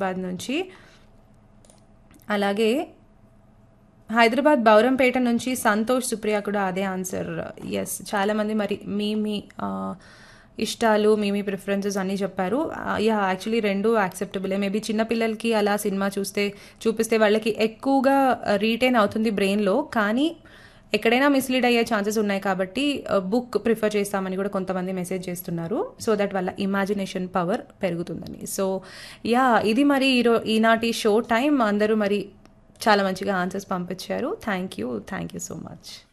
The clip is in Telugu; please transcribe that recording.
హైదరాబాద్ నుంచి అలాగే హైదరాబాద్ బౌరంపేట నుంచి సంతోష్ సుప్రియ కూడా అదే ఆన్సర్ ఎస్ చాలామంది మరి మీ మీ ఆ, ఇష్టాలు మీ మీ ప్రిఫరెన్సెస్ అన్నీ చెప్పారు యా యాక్చువల్లీ రెండు యాక్సెప్టబులే మేబీ చిన్నపిల్లలకి అలా సినిమా చూస్తే చూపిస్తే వాళ్ళకి ఎక్కువగా రీటైన్ అవుతుంది బ్రెయిన్లో కానీ ఎక్కడైనా మిస్లీడ్ అయ్యే ఛాన్సెస్ ఉన్నాయి కాబట్టి బుక్ ప్రిఫర్ చేస్తామని కూడా కొంతమంది మెసేజ్ చేస్తున్నారు సో దట్ వాళ్ళ ఇమాజినేషన్ పవర్ పెరుగుతుందని సో యా ఇది మరి ఈరో ఈనాటి షో టైం అందరూ మరి చాలా మంచిగా ఆన్సర్స్ పంపించారు thank you thank you so much